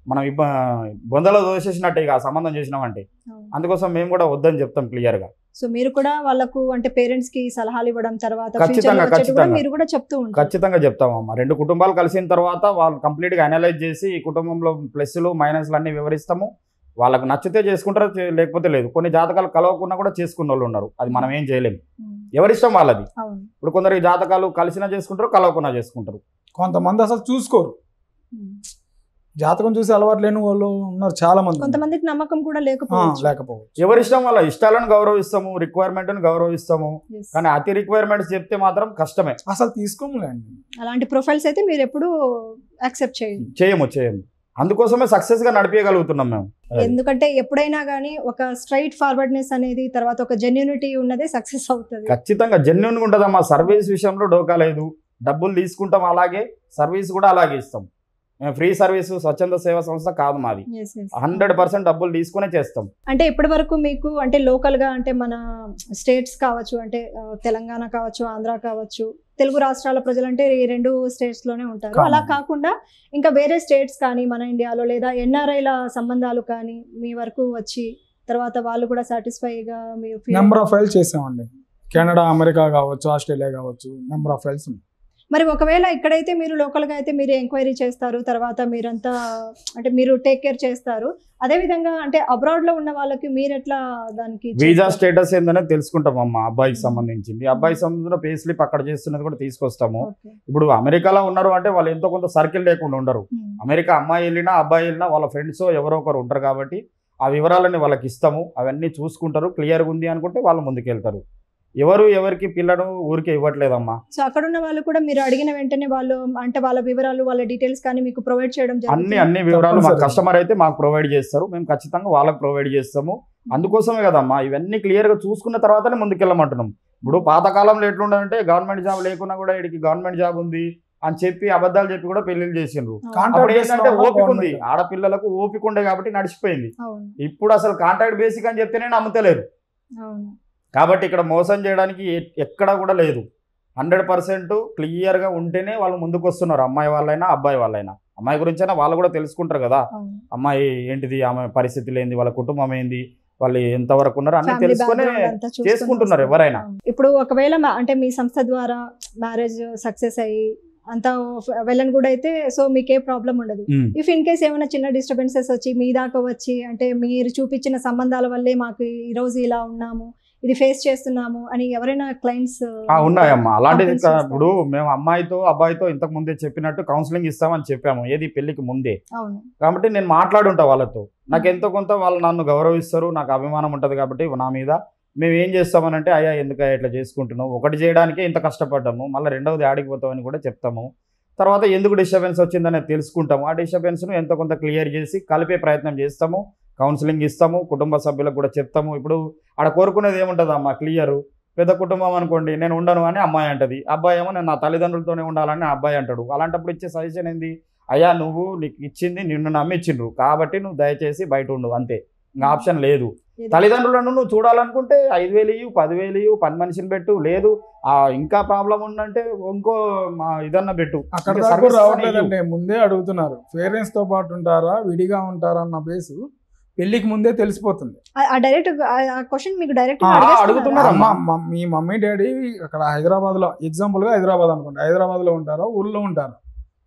మనం ఇబ్బ బొందలో దోసేసినట్టే ఇక ఆ సంబంధం చేసినామంటే అవును. అందుకోసం మేము కూడా వద్దని చెప్తాం క్లియర్గా సో మీరు కూడా వాళ్ళకు అంటే పేరెంట్స్ కి సలహాలు ఇవ్వడం తర్వాత ఖచ్చితంగా, ఫ్యూచర్ లో వచ్చేటి కూడా ఖచ్చితంగా. మీరు కూడా చెప్తూ ఉంటారు ఖచ్చితంగా చెప్తామమ్మా రెండు కుటుంబాలు కలిసిన తర్వాత వాళ్ళు కంప్లీట్గా అనలైజ్ చేసి ఈ కుటుంబంలో ప్లస్లు మైనస్లు అన్ని వివరిస్తాము వాళ్ళకు నచ్చితే చేసుకుంటారు చే- లేకపోతే లేదు కొన్ని జాతకాలు కలవకుండా కూడా చేసుకున్న వాళ్ళు ఉన్నారు అది మనం ఏం చేయలేము ఉమ్, ఎవరిష్టం వాళ్ళది అవును ఇప్పుడు కొందరు ఈ జాతకాలు కలిసినా చేసుకుంటారు కలవకుండా చేసుకుంటారు కొంతమంది అసలు చూసుకోరు ఉమ్. జాతకం చూసి అలవాటు లేని వాళ్ళు ఉన్నారు చాలా మంది కొంతమందికి నమ్మకం కూడా ఆ, లేకపోవచ్చు లేకపోవచ్చు ఎవరిష్టం వాళ్ళ ఇష్టాలను గౌరవిస్తాము రిక్వైర్మెంట్ని గౌరవిస్తాము Yes. కానీ అతి రిక్వైర్మెంట్స్ చెప్తే మాత్రం కష్టమే అసలు తీసుకోములేండి అలాంటి ప్రొఫైల్స్ అయితే మీరు ఎప్పుడు యాక్సెప్ట్ చేయండి చేయము చేయము అందుకోసమే సక్సెస్ గా నడిపించగలుగుతున్నాం మేము అది. ఎందుకంటే ఎప్పుడైనా కానీ ఒక స్ట్రైట్ ఫార్వర్డ్నెస్ అనేది తర్వాత ఒక జెన్యూనిటీ ఉన్నదే సక్సెస్ అవుతుంది ఖచ్చితంగా జెన్యున్ ఉంటుందమ్మా సర్వీస్ విషయంలో డోకా లేదు డబ్బులు తీసుకుంటాం అలాగే సర్వీస్ కూడా అలాగే ఇస్తాం మేము ఫ్రీ సర్వీస్ స్వచ్ఛంద సేవా సంస్థ కాదు మాది Yes, yes. హండ్రెడ్ పర్సెంట్ డబ్బులు తీసుకునే చేస్తాం అంటే ఇప్పటి వరకు మీకు అంటే లోకల్ గా అంటే మన స్టేట్స్ కావచ్చు అంటే ఆ, తెలంగాణ కావచ్చు ఆంధ్ర కావచ్చు తెలుగు రాష్ట్రాల ప్రజలు అంటే ఈ రెండు స్టేట్స్ లోనే ఉంటారు Common. అలా కాకుండా ఇంకా వేరే స్టేట్స్ కానీ మన ఇండియాలో లేదా ఎన్ఆర్ఐల సంబంధాలు కానీ మీ వరకు వచ్చి తర్వాత వాళ్ళు కూడా సాటిస్ఫైగా మీ feel- నెంబర్ ఆఫ్ ఫైల్స్ చేసామండి కెనడా అమెరికా కావచ్చు ఆస్ట్రేలియా కావచ్చు నెంబర్ ఆఫ్ ఫైల్స్ మరి ఒకవేళ ఇక్కడైతే మీరు లోకల్ గా అయితే మీరు ఎంక్వైరీ చేస్తారు తర్వాత మీరంతా అంటే మీరు టేక్ కేర్ చేస్తారు అదే విధంగా అంటే అబ్రాడ్ లో ఉన్న వాళ్ళకి మీరు ఎట్లా దానికి వీజా చేస్తారు? స్టేటస్ ఏందనే తెలుసుకుంటాం అమ్మా అబ్బాయికి సంబంధించింది అబ్బాయికి సంబంధించిన పే స్లిప్ అక్కడ చేస్తున్నది కూడా తీసుకొస్తాము Okay. ఇప్పుడు అమెరికాలో ఉన్నారు అంటే వాళ్ళు ఎంతో కొంత సర్కిల్ లేకుండా ఉండరు Hmm. అమెరికా అమ్మాయి వెళ్ళినా అబ్బాయి వెళ్ళినా వాళ్ళ ఫ్రెండ్స్ ఎవరో ఒకరు ఉంటారు కాబట్టి ఆ వివరాలన్నీ వాళ్ళకి ఇస్తాము అవన్నీ చూసుకుంటారు క్లియర్గా ఉంది అనుకుంటే వాళ్ళు ముందుకెళ్తారు ఎవరు ఎవరికి పిల్లను ఊరికే ఇవ్వట్లేదమ్మా సో అక్కడ ఉన్న వాళ్ళు కూడా మీరు అడిగిన వెంటనే వాళ్ళు అంటే వాళ్ళ వివరాలు వాళ్ళ డీటెయిల్స్ కానీ మీకు ప్రొవైడ్ చేయడం అన్ని జరుగుతుంది అన్ని వివరాలు మా తప్పనిసరిగా. కస్టమర్ అయితే మాకు ప్రొవైడ్ చేస్తారు మేము ఖచ్చితంగా వాళ్ళకి ప్రొవైడ్ చేస్తాము అందుకోసమే కదమ్మా ఇవన్నీ క్లియర్గా చూసుకున్న తర్వాతనే ముందుకెళ్ళమంటున్నాం ఇప్పుడు పాతకాలంలో ఎట్లుండంటే గవర్నమెంట్ జాబ్ లేకున్నా కూడా వీడికి గవర్నమెంట్ జాబ్ ఉంది అని చెప్పి అబద్ధాలు చెప్పి కూడా పెళ్లిళ్ళు చేసిండ్రు అప్పుడు కాంట్రాక్ట్ ఏంటంటే ఓపిక ఉంది ఆడపిల్లలకు ఓపిక ఉండే కాబట్టి నడిచిపోయింది అవును ఇప్పుడు అసలు కాంట్రాక్ట్ బేసిక్ అని చెప్తేనే నమ్ముతలేరు అవును కాబట్టి ఇక్కడ మోసం చేయడానికి ఎ- ఎక్కడా కూడా లేదు హండ్రెడ్ పర్సెంట్ క్లియర్గా ఉంటేనే వాళ్ళు ముందుకు వస్తున్నారు అమ్మాయి వాళ్ళైనా అబ్బాయి వాళ్ళైనా అమ్మాయి గురించైనా వాళ్ళు కూడా తెలుసుకుంటారు కదా అవును అమ్మాయి ఏంటిది ఆమె పరిస్థితులు ఏంది వాళ్ళ కుటుంబం ఏంది వాళ్ళు ఎంతవరకు ఉన్నారు అన్ని ఫ్యామిలీ తెలుసుకునే బ్యాక్గ్రౌండ్ అంతా చూసుకొని చేసుకుంటున్నారు వస్తారు. ఎవరైనా. అవును. ఇప్పుడు ఒకవేళ మా- అంటే మీ సంస్థ ద్వారా మ్యారేజ్ సక్సెస్ అయ్యి అంతా వెళ్ళని కూడా అయితే సో మీకే ప్రాబ్లం ఉండదు ఉమ్. ఇఫ్ ఇన్ కేస్ ఏమైనా చిన్న డిస్టర్బెన్సెస్ వచ్చి మీ దాకా వచ్చి అంటే మీరు చూపించిన సంబంధాల వల్లే మాకు ఈ రోజు ఇలా ఉన్నాము ఇది ఫేస్ చేస్తున్నాము అని ఎవరైనా క్లయింట్స్ ఆ, ఉన్నాయమ్మా అలాంటిది Complaints కా- చేస్తారు. ఇప్పుడు మేము అమ్మాయితో అబ్బాయితో ఇంతకు ముందే చెప్పినట్టు కౌన్సిలింగ్ ఇస్తామని చెప్పాము ఏది పెళ్లికి ముందే అవును కాబట్టి నేను మాట్లాడుంటా వాళ్ళతో నాకు ఎంతో కొంత వాళ్ళు నన్ను గౌరవిస్తారు నాకు అభిమానం ఉంటుంది కాబట్టి నా మీద మేము ఏం చేస్తామనంటే అయ్యా ఎందుకు ఇట్లా చేసుకుంటున్నావు ఒకటి చేయడానికే ఇంత కష్టపడ్డాము మళ్ళీ రెండవది ఆడికి పోతామని కూడా చెప్తాము తర్వాత ఎందుకు డిస్టర్బెన్స్ వచ్చిందనేది తెలుసుకుంటాము ఆ డిస్టర్బెన్స్ను ఎంతో కొంత క్లియర్ చేసి కలిపే ప్రయత్నం చేస్తాము కౌన్సిలింగ్ ఇస్తాము కుటుంబ సభ్యులకు కూడా చెప్తాము ఇప్పుడు ఆడ కోరుకునేది ఏముంటుంది అమ్మా క్లియర్ పెద్ద కుటుంబం అనుకోండి నేను ఉండను అని అమ్మాయి అంటది అబ్బాయి ఏమో నేను నా తల్లిదండ్రులతోనే ఉండాలని అబ్బాయి అంటాడు అలాంటప్పుడు ఇచ్చే సజెషన్ ఏంది అయ్యా నువ్వు నీకు ఇచ్చింది నిన్ను నమ్మిచ్చిండ్రు కాబట్టి నువ్వు దయచేసి బయట ఉండు అంతే ఇంకా ఆప్షన్ లేదు ఇది- తల్లిదండ్రులను నువ్వు చూడాలనుకుంటే ఐదు వేలు ఇవ్వు పదివేలు ఇవ్వు పని మనిషిని పెట్టు లేదు ఆ ఇంకా ప్రాబ్లం ఉందంటే ఇంకో మా ఇదన్నా పెట్టు అక్కడ ఇంకా దాకా services అన్నా ఇవ్వు. రావట్లేదండి ముందే అడుగుతున్నారు పేరెంట్స్ తో పాటు ఉంటారా విడిగా ఉంటారా అన్న బేసు పెళ్లికి ముందే తెలిసిపోతుంది ఆ- ఆ డైరెక్ట్ ఆ క్వశ్చన్ మీకు డైరెక్ట్ ఆ, అడుగుతున్నారు. అమ్మ మ- మీ మమ్మీ డాడీ అక్కడ హైదరాబాద్ లో ఎగ్జాంపుల్ గా హైదరాబాద్ అనుకోండి హైదరాబాద్ లో ఉంటారా ఊర్లో ఉంటారా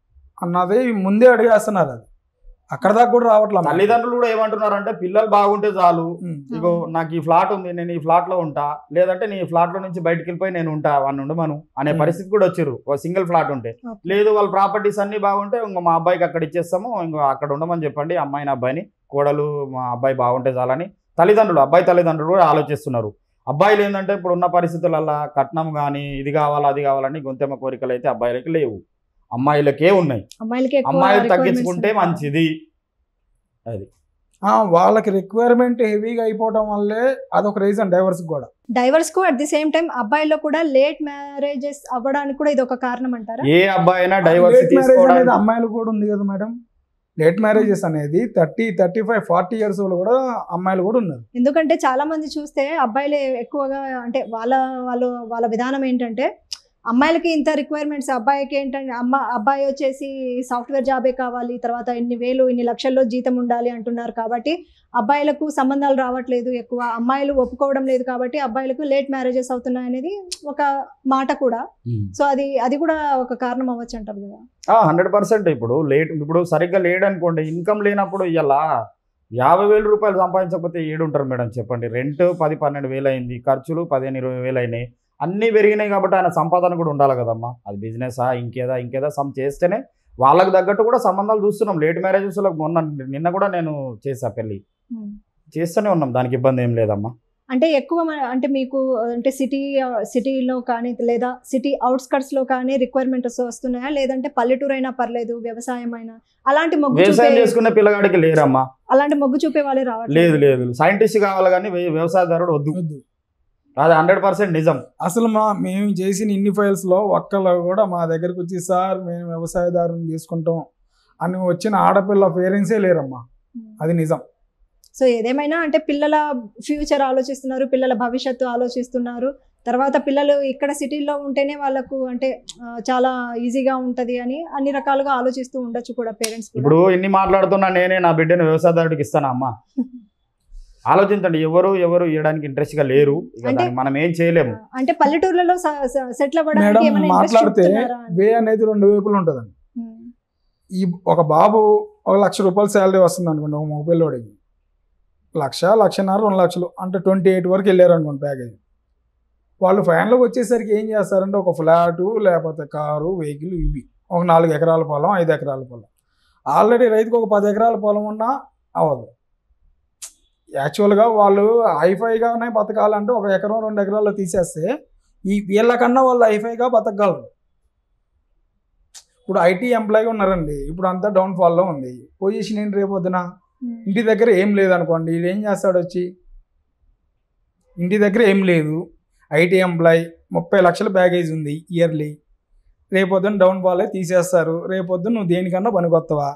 అన్నది ముందే అడిగేస్తున్నారు అది అక్కడ దాకా కూడా రావట్లేదు తల్లిదండ్రులు కూడా ఏమంటున్నారు అంటే పిల్లలు బాగుంటే చాలు ఇగో నాకు ఈ ఫ్లాట్ ఉంది నేను ఈ ఫ్లాట్ లో ఉంటా లేదంటే నీ ఫ్లాట్ లో నుంచి బయటకు వెళ్ళిపోయి నేను ఉంటా వాడిని ఉండమను అనే Hmm. పరిస్థితి కూడా వచ్చిర్రు ఒక సింగిల్ ఫ్లాట్ ఉంటే లేదు వాళ్ళ ప్రాపర్టీస్ అన్ని బాగుంటే ఇంకో మా అబ్బాయికి అక్కడ ఇచ్చేస్తాము ఇంకో అక్కడ ఉండమని చెప్పండి అమ్మాయిని అబ్బాయిని కోడలు మా అబ్బాయి బాగుంటే చాలని తల్లిదండ్రులు అబ్బాయి తల్లిదండ్రులు కూడా ఆలోచిస్తున్నారు అబ్బాయిలు ఏంటంటే ఇప్పుడు ఉన్న పరిస్థితులల్లో కట్నం కానీ ఇది కావాలా అది కావాలని గొంతెమ్మ కోరికలు అయితే అబ్బాయిలకి లేవు అమ్మాయిలకే ఉన్నాయి అమ్మాయిలకి ఎక్కువ అమ్మాయిలు requirements తగ్గించుకుంటే ఉంటాయి. మంచిది ఆ, వాళ్ళకి రిక్వైర్మెంట్ హెవీగా అయిపోవడం వల్లే అదొక రీజన్ డైవర్స్ కూడా డైవర్స్ కు అట్ ది సేమ్ టైం అబ్బాయిలో కూడా లేట్ మ్యారేజెస్ అవ్వడానికి కూడా ఇది ఒక కారణం అంటారా ఏ అబ్బాయి అయినా డైవర్స్ లేట్ మ్యారేజ్ అనేది తీసుకోవడానికి అమ్మాయిలు కూడా ఉంది కదా మేడం లేట్ మ్యారేజెస్ అనేది thirty thirty five forty years వాళ్ళు కూడా అమ్మాయిలు కూడా ఉన్నారు ఎందుకంటే చాలా మంది చూస్తే అబ్బాయిలే ఎక్కువగా అంటే వాళ్ళ వాళ్ళు వాళ్ళ విధానం ఏంటంటే అమ్మాయిలకి ఇంత రిక్వైర్మెంట్స్ అబ్బాయికి ఏంటంటే అమ్మ అబ్బాయి వచ్చేసి సాఫ్ట్వేర్ జాబే కావాలి తర్వాత ఇన్ని వేలు ఇన్ని లక్షల్లో జీతం ఉండాలి అంటున్నారు కాబట్టి అబ్బాయిలకు సంబంధాలు రావట్లేదు ఎక్కువ అమ్మాయిలు ఒప్పుకోవడం లేదు కాబట్టి అబ్బాయిలకు లేట్ మ్యారేజెస్ అవుతున్నాయి అనేది ఒక మాట కూడా సో అది అది కూడా ఒక కారణం అవ్వచ్చు అంటారు కదా హండ్రెడ్ పర్సెంట్ ఇప్పుడు లేట్ ఇప్పుడు సరిగ్గా లేడు అనుకోండి ఇన్కమ్ లేనప్పుడు ఇలా యాభై వేల రూపాయలు సంపాదించకపోతే ఏడుంటారు మేడం చెప్పండి రెంట్ పది పన్నెండు వేలు అయింది ఖర్చులు పదిహేను ఇరవై వేలు అయినాయి అన్నీ పెరిగినాయి కాబట్టి ఆయన సంపాదన కూడా ఉండాలి కదమ్మా అది బిజినెసా ఇంకేదా ఇంకేదా సమ్ చేస్తేనే వాళ్ళకి తగ్గట్టు కూడా సంబంధాలు చూస్తున్నాం లేట్ మ్యారేజెస్లో మొన్న నిన్న కూడా నేను చేసా పెళ్ళి Hmm. చేస్తూనే ఉన్నాం దానికి ఇబ్బంది ఏం లేదమ్మా అంటే ఎక్కువ మ- అంటే మీకు అంటే సిటీ సిటీలో కానీ లేదా సిటీ అవుట్స్కట్స్ లో కానీ రిక్వైర్మెంట్స్ వస్తున్నాయా లేదంటే పల్లెటూరు అయినా పర్లేదు వ్యవసాయం అయినా అలాంటి మొగ్గు వ్యవసాయం చూపే చేసుకునే పిల్లగాడికి లేరమ్మా అలాంటి మొగ్గు చూపే వాళ్ళే లేదు రావట్లేదు లేదు సైంటిస్ట్ కావాలి కానీ వ్య- వ్యవసాయదారుడు వద్దు వద్దు. అది హండ్రెడ్ పర్సెంట్ నిజం అసలు మా మేము చేసిన ఇన్ని ఫైల్స్లో ఒక్కళ్ళు కూడా మా దగ్గరికి వచ్చి సార్ మేము వ్యవసాయదారుని చేసుకుంటాం అని వచ్చిన ఆడపిల్ల పేరెంట్సే లేరమ్మా అది నిజం సో ఏదేమైనా అంటే పిల్లల ఫ్యూచర్ ఆలోచిస్తున్నారు పిల్లల భవిష్యత్తు ఆలోచిస్తున్నారు తర్వాత పిల్లలు ఇక్కడ సిటీలో ఉంటేనే వాళ్ళకు అంటే ఆ, చాలా ఈజీగా ఉంటది అని అన్ని రకాలుగా ఆలోచిస్తూ ఉండొచ్చు కూడా పేరెంట్స్ కూడా ఇప్పుడు ఇన్ని మాట్లాడుతున్నా నేనే నా బిడ్డను వ్యవసాయదారుడికి ఇస్తానా అమ్మా ఆలోచించండి ఎవరు ఎవరు ఇవ్వడానికి ఇంట్రెస్ట్ గా లేరు ఇక అంటే- దానికి మనం ఏం చేయలేము అంటే పల్లెటూర్లలో సెటిల్ అవ్వడానికి మేడం ఏమైనా ఇంట్రెస్ట్ మాట్లాడితే చూపుతున్నారా అని? వే అనేది రెండు వైపులు ఉంటుందండి ఉమ్. ఈ ఒక బాబు ఒక లక్ష రూపాయలు శాలరీ వస్తుంది అనుకోండి ఒక మొబైల్లోడికి లక్ష లక్షన్నర రెండు లక్షలు అంటే ట్వంటీ ఎయిట్ వరకు వెళ్ళారు అనుకోండి ప్యాకేజ్ వాళ్ళు ఫ్యాన్లోకి వచ్చేసరికి ఏం చేస్తారంటే ఒక ఫ్లాటు లేకపోతే కారు వెహికల్ ఇవి ఒక నాలుగు ఎకరాల పొలం ఐదు ఎకరాల పొలం ఆల్రెడీ రైతుకు ఒక పది ఎకరాల పొలం ఉన్నా అవ్వదు యాక్చువల్గా వాళ్ళు హైఫైగానే బతకాలంటే ఒక ఎకరం రెండు ఎకరాలు తీసేస్తే ఈ వీళ్ళకన్నా వాళ్ళు హైఫైగా బతకగలరు ఇప్పుడు ఐటీ ఎంప్లాయీ ఉన్నారండి ఇప్పుడు అంతా డౌన్ ఫాల్లో ఉంది పొజిషన్ ఏంటి రేపు పొద్దున ఉమ్. ఇంటి దగ్గర ఏం లేదనుకోండి వీడు ఏం చేస్తాడు వచ్చి ఇంటి దగ్గర ఏం లేదు ఐటీ ఎంప్లాయ్ ముప్పై లక్షల బ్యాగేజ్ ఉంది ఇయర్లీ రేపొద్దున డౌన్ ఫాలే తీసేస్తారు రేపొద్దున నువ్వు దేనికన్నా పనికొత్తవా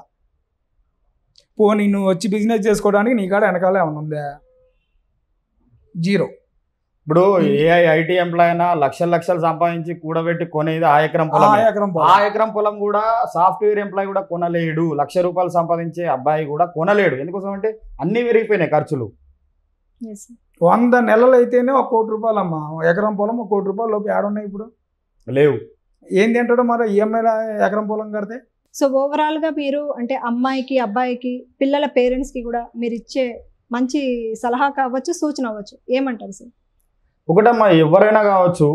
పోనీ నువ్వు వచ్చి బిజినెస్ చేసుకోవడానికి నీ కాడ వెనకాల ఏమైనా ఉందా జీరో ఇప్పుడు ఏఐ ఐటీ ఎంప్లాయ్ అయినా లక్షల లక్షలు సంపాదించి కూడబెట్టి కొనేది ఆ ఎకరం ఆ పొలం ఎకరం ఆ పొలం. ఎకరం పొలం కూడా సాఫ్ట్వేర్ ఎంప్లాయ్ కూడా కొనలేడు లక్ష రూపాయలు సంపాదించే అబ్బాయి కూడా కొనలేడు ఎందుకోసం అంటే అన్ని పెరిగిపోయినాయి ఖర్చులు Yes. వంద నెలలు అయితేనే ఒక కోటి రూపాయలు అమ్మా ఎకరం పొలం ఒక కోటి రూపాయలు లోపు ఏడున్నాయి ఇప్పుడు లేవు ఏం తింటాడు మరి ఈఎంఐ ఎకరం పొలం కడితే సో ఓవరాల్ గా మీరు అంటే అమ్మాయికి అబ్బాయికి పిల్లల పేరెంట్స్ కి కూడా మీరు ఇచ్చే మంచి సలహా కావచ్చు సూచన అవ్వచ్చు ఏమంటారు సార్ ఒకటమ్మా ఎవరైనా కావచ్చు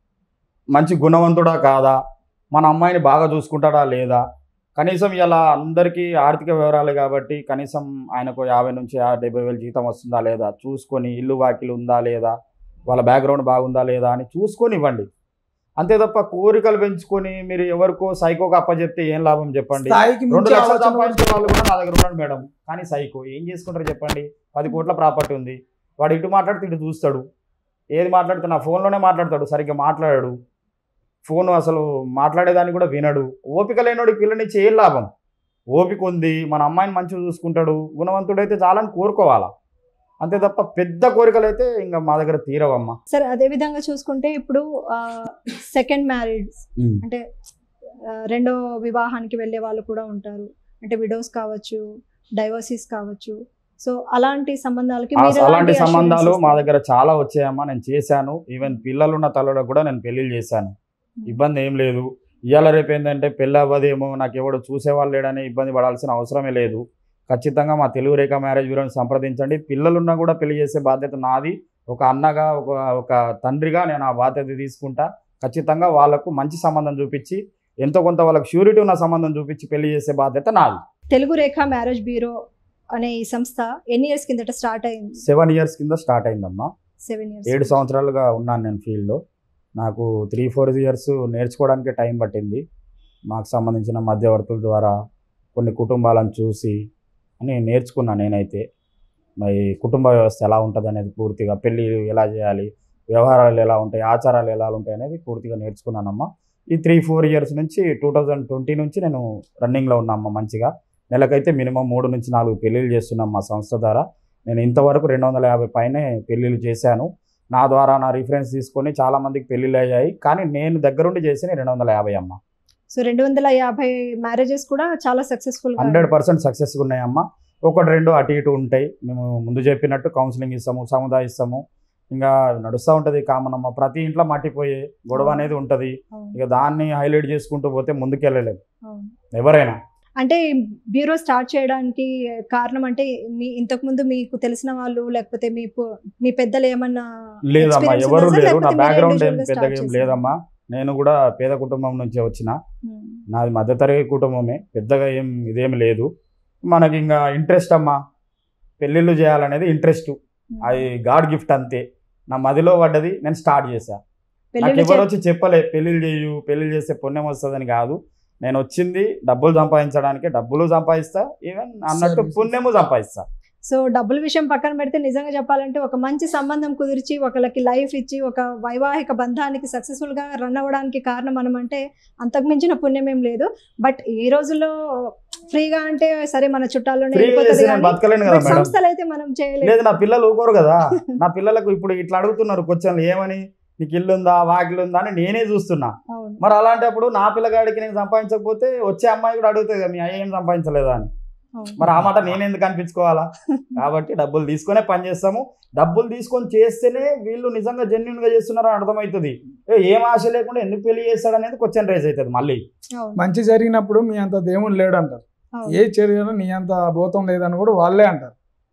మంచి గుణవంతుడా కాదా మన అమ్మాయిని బాగా చూసుకుంటాడా లేదా కనీసం ఇలా అందరికీ ఆర్థిక వివరాలు కాబట్టి కనీసం ఆయనకు యాభై నుంచి యా- డెబ్బై వేలు జీతం వస్తుందా లేదా చూసుకొని ఇల్లు వాకిలు ఉందా లేదా వాళ్ళ బ్యాక్గ్రౌండ్ బాగుందా లేదా అని చూసుకొని ఇవ్వండి అంతే తప్ప కోరికలు పెంచుకొని మీరు ఎవరికో సైకోకి అప్పచెప్తే ఏం లాభం చెప్పండి స్థాయికి రెండు మించి లక్షలు ఆలోచన సంపాదించే వాళ్ళు కూడా నా దగ్గర ఉన్నాడు మేడం కానీ సైకో ఏం చేసుకుంటారు చెప్పండి పది కోట్ల ప్రాపర్టీ ఉంది వాడు ఇటు మాట్లాడితే ఇటు చూస్తాడు ఏది మాట్లాడితే నా ఫోన్లోనే మాట్లాడతాడు సరిగ్గా మాట్లాడాడు ఫోన్ అసలు మాట్లాడేదాన్ని కూడా వినడు ఓపిక లేనోడి పిల్లనిచ్చి ఏం లాభం ఓపిక ఉంది మన అమ్మాయిని మంచిగా చూసుకుంటాడు గుణవంతుడైతే చాలని కోరుకోవాలా అంతే తప్ప పెద్ద కోరికలు అయితే ఇంకా మా దగ్గర తీరవమ్మా సరే అదే విధంగా చూసుకుంటే ఇప్పుడు సెకండ్ మ్యారీడ్ అంటే ఆ, రెండో వివాహానికి వెళ్ళే వాళ్ళు కూడా ఉంటారు అంటే విడోస్ కావచ్చు డైవర్సీస్ కావచ్చు సో అలాంటి సంబంధాలకి ఆ- మీరు అలాంటి ఎలాంటి సంబంధాలు assurances మా ఇస్తారు? దగ్గర చాలా వచ్చాయమ్మా నేను చేశాను ఈవెన్ పిల్లలున్న తల్లులకు కూడా నేను పెళ్లిళ్ళు చేశాను ఇబ్బంది ఏం లేదు ఇవాళ రేపు ఏంటంటే పెళ్ళి అవ్వదేమో నాకు ఎవడు చూసేవాళ్ళు లేడని ఇబ్బంది పడాల్సిన అవసరమే లేదు ఖచ్చితంగా మా తెలుగు రేఖ మ్యారేజ్ బ్యూరోని సంప్రదించండి పిల్లలున్నా కూడా పెళ్లి చేసే బాధ్యత నాది ఒక అన్నగా ఒక ఒక తండ్రిగా నేను ఆ బాధ్యత తీసుకుంటా ఖచ్చితంగా వాళ్ళకు మంచి సంబంధం చూపించి ఎంతో కొంత వాళ్ళకి షూరిటీ ఉన్న సంబంధం చూపించి పెళ్లి చేసే బాధ్యత నాది తెలుగు రేఖ మ్యారేజ్ బ్యూరో అనే ఈ సంస్థ ఎన్ని ఇయర్స్ కిందట స్టార్ట్ అయింది సెవెన్ ఇయర్స్ కింద స్టార్ట్ అయిందమ్మా సెవెన్ ఇయర్స్ ఏడు సంవత్సరాలుగా ఉన్నాను నేను ఫీల్డ్లో నాకు త్రీ ఫోర్ ఇయర్స్ నేర్చుకోవడానికి టైం పట్టింది మాకు సంబంధించిన మధ్యవర్తుల ద్వారా కొన్ని కుటుంబాలను చూసి అని నేర్చుకున్నాను నేనైతే మరి కుటుంబ వ్యవస్థ ఎలా ఉంటుంది అనేది పూర్తిగా పెళ్ళి ఎలా చేయాలి వ్యవహారాలు ఎలా ఉంటాయి ఆచారాలు ఎలా ఉంటాయి అనేది పూర్తిగా నేర్చుకున్నానమ్మా ఈ త్రీ ఫోర్ ఇయర్స్ నుంచి టూ థౌజండ్ ట్వంటీ నుంచి నేను రన్నింగ్లో ఉన్నామ్మా మంచిగా నెలకైతే మినిమం మూడు నుంచి నాలుగు పెళ్ళిళ్ళు చేస్తున్నాం మా సంస్థ ద్వారా నేను ఇంతవరకు రెండు వందల యాభై పైనే పెళ్ళిళ్ళు చేశాను నా ద్వారా నా రిఫరెన్స్ తీసుకొని చాలా మందికి పెళ్ళిళ్ళు అయ్యాయి కానీ నేను దగ్గరుండి చేసిన రెండు వందల యాభై అమ్మ సో రెండు వందల యాభై మ్యారేజెస్ కూడా చాలా సక్సెస్ఫుల్ హండ్రెడ్ పర్సెంట్ సక్సెస్గా ఉన్నాయమ్మా ఒకటి రెండు అటు ఇటు ఉంటాయి మేము ముందు చెప్పినట్టు కౌన్సిలింగ్ ఇస్తాము సముదాయం ఇస్తాము ఇంకా నడుస్తూ ఉంటుంది కామన్ అమ్మ ప్రతి ఇంట్లో మట్టిపోయే గొడవ అనేది ఉంటుంది ఇక దాన్ని హైలైట్ చేసుకుంటూ పోతే ముందుకెళ్ళలేము ఎవరైనా అంటే బ్యూరో స్టార్ట్ చేయడానికి కారణం అంటే మీ ఇంతకు ముందు మీకు తెలిసిన వాళ్ళు లేకపోతే మీ పు- మీ పెద్దలు ఏమన్నా లేదమ్మా experience ఎవరు ఉందా సార్? లేరు నా లేకపోతే మీరే బ్యాక్గ్రౌండ్ ఏం individual గా పెద్దగా start ఏం చేశారా? లేదమ్మా నేను కూడా పేద కుటుంబం నుంచి వచ్చిన ఉమ్. నాది మధ్యతరగతి కుటుంబమే పెద్దగా ఏం ఇదేం లేదు మనకి ఇంకా ఇంట్రెస్ట్ అమ్మా పెళ్ళిళ్ళు చేయాలనేది ఇంట్రెస్ట్ అది గాడ్ గిఫ్ట్ అంతే నా మదిలో పడ్డది నేను స్టార్ట్ చేశా నాకు పెళ్ళిళ్ళు ఎవరు చే- వచ్చి చెప్పలే పెళ్ళిళ్ళు చేయు పెళ్ళిళ్ళు చేస్తే పుణ్యం వస్తుందని కాదు నేను వచ్చింది డబ్బులు సంపాదించడానికి డబ్బులు సంపాదిస్తా ఈవెన్ అన్నట్టు Services. పుణ్యము సంపాదిస్తా సో డబ్బుల విషయం పక్కన పెడితే నిజంగా చెప్పాలంటే ఒక మంచి సంబంధం కుదిర్చి ఒకళ్ళకి లైఫ్ ఇచ్చి ఒక వైవాహిక బంధానికి సక్సెస్ఫుల్ గా రన్ అవ్వడానికి కారణం మనం అంటే అంతకు మించిన పుణ్యం ఏం లేదు బట్ ఈ రోజుల్లో ఫ్రీగా అంటే సరే మన చుట్టాల్లోనే ఫ్రీ అయిపోతుంది చేసి నేను కానీ బతకలేను కదా but మేడం సంస్థలు అయితే మనం చేయలేదు లేదు నా పిల్లలు ఊకోరు కదా నా పిల్లలకు ఇప్పుడు ఇట్లా అడుగుతున్నారు క్వశ్చన్లు ఏమని నీకు ఇల్లు ఉందా వాకిలు ఉందా అని నేనే చూస్తున్నా అవును మరి అలాంటప్పుడు నా పిల్లగాడికి నేను సంపాదించకపోతే వచ్చే అమ్మాయి కూడా అడుగుతుంది కదా మీ అయ్య ఏం సంపాదించలేదా అని అవును. మరి ఆ మాట నేను ఎందుకు అనిపించుకోవాలా కాబట్టి డబ్బులు తీసుకునే పని చేస్తాము డబ్బులు తీసుకొని చేస్తేనే వీళ్ళు నిజంగా జెన్యున్ గా చేస్తున్నారని అర్థమవుతుంది ఏ, ఏం ఆశ లేకుండా ఎందుకు పెళ్లి చేస్తాడు అనేది క్వశ్చన్ రేజ్ అవుతుంది మళ్ళీ అవును మంచి జరిగినప్పుడు మీ అంత దేవుడు లేడు అంటారు అవును. ఏ చర్యను నీ అంత భూతం లేదని కూడా వాళ్ళే అంటారు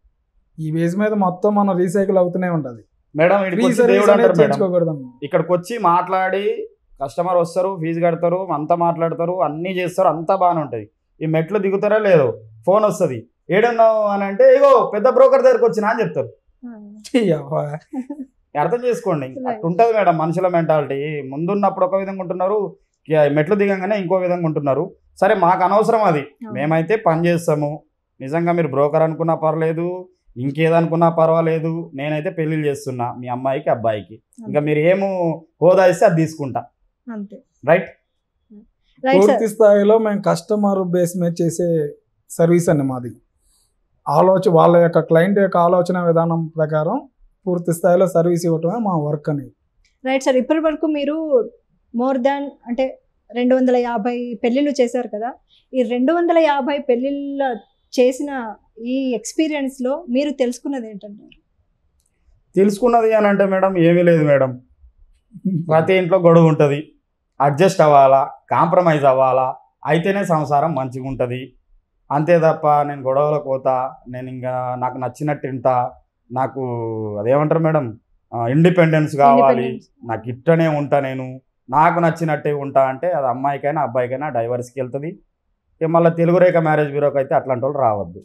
ఈ బేస్ మీద మొత్తం మనం రీసైకిల్ అవుతూనే ఉంటది మేడం ఇక్కడికి ఫ్రీ వచ్చి సర్వీస్ దేవుడు అనేది అంటారు మేడం చేయించుకోకూడదమ్మా ఇక్కడికి వచ్చి మాట్లాడి కస్టమర్ వస్తారు ఫీజు కడతారు అంతా మాట్లాడతారు అన్నీ చేస్తారు అంతా బాగానే ఉంటుంది ఈ మెట్లు దిగుతారా లేదు ఫోన్ వస్తుంది ఏడున్నావు అని అంటే ఇగో పెద్ద బ్రోకర్ దగ్గరికి వచ్చినా అని చెప్తారు అవును. అర్థం చేసుకోండి Right. అట్లా ఉంటుంది మేడం మనుషుల మెంటాలిటీ ముందున్నప్పుడు ఒక విధంగా ఉంటున్నారు ఇక మెట్లు దిగంగానే ఇంకో విధంగా ఉంటున్నారు సరే మాకు అనవసరం అది అవును. మేమైతే పని చేస్తాము నిజంగా మీరు బ్రోకర్ అనుకున్నా పర్లేదు ఇంకేదనుకున్నా పర్వాలేదు నేనైతే పెళ్లిళ్ళు చేస్తున్నా మీ అమ్మాయికి అబ్బాయికి ఇంకా మీరు ఏమో హోదా ఇస్తే అది తీసుకుంటా అంతే రైట్ రైట్ సార్ పూర్తి స్థాయిలో మేము కస్టమర్ బేస్ మీద చేసే సర్వీస్ అండి మాది ఆలోచన వాళ్ళ యొక్క క్లయింట్ యొక్క ఆలోచన విధానం ప్రకారం పూర్తి స్థాయిలో సర్వీస్ ఇవ్వటమే మా వర్క్ అనేది రైట్ సార్ ఇప్పటి వరకు మీరు మోర్ దాన్ అంటే రెండు వందల యాభై పెళ్ళిళ్ళు చేశారు కదా ఈ రెండు వందల యాభై పెళ్ళిళ్ళ చేసిన ఈ ఎక్స్పీరియన్స్లో మీరు తెలుసుకున్నది ఏంటంటారు తెలుసుకున్నది అని అంటే మేడం ఏమీ లేదు మేడం ప్రతి ఇంట్లో గొడవ ఉంటుంది అడ్జస్ట్ అవ్వాలా కాంప్రమైజ్ అవ్వాలా అయితేనే సంసారం మంచిగా ఉంటుంది అంతే తప్ప నేను గొడవలకు పోతా నేను ఇంకా నాకు నచ్చినట్టు తింటా నాకు అదేమంటారు మేడం ఇండిపెండెన్స్ కావాలి Independence. నాకు ఇట్టనే ఉంటా నేను నాకు నచ్చినట్టే ఉంటా అంటే అది అమ్మాయికైనా అబ్బాయికైనా డైవర్స్కి వెళ్తుంది ఇక మళ్ళీ తెలుగు రేఖ మ్యారేజ్ బ్యూరోకి అయితే అట్లాంటి వాళ్ళు రావద్దు